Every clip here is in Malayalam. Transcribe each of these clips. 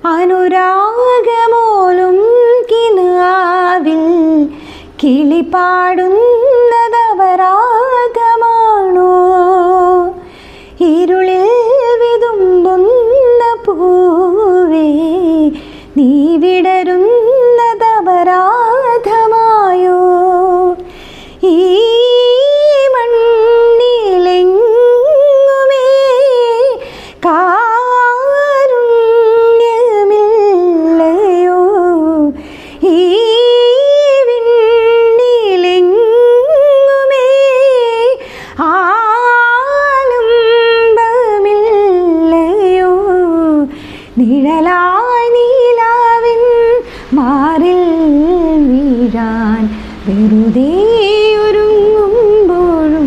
അനുരാഗമോലും കിനാവിൽ കിളിപാടുന്നതവരാഗമാണോ ഇരുളിൽ വിതുമ്പുന്ന പൂവേ നീ വിടരുന്നതപരാധമായോ ഈ മണ്ണിലെങ്ങുമേ കാരുണ്യമില്ലയോ ഈ വിണ്ണിലെങ്ങുമേ ആലംബമില്ലയോ നിഴലായി നീലാവിൻ മാറിൽ വീഴാൻ വെറുതെ ഒരുങ്ങുമ്പോഴും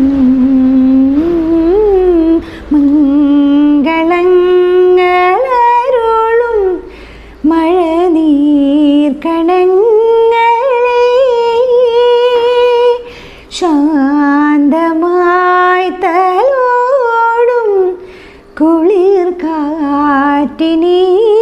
മംഗളങ്ങളരുളും മഴനീർക്കണങ്ങളെ ശാന്തമായി തലോടും കുളിർ കാറ്റിനീ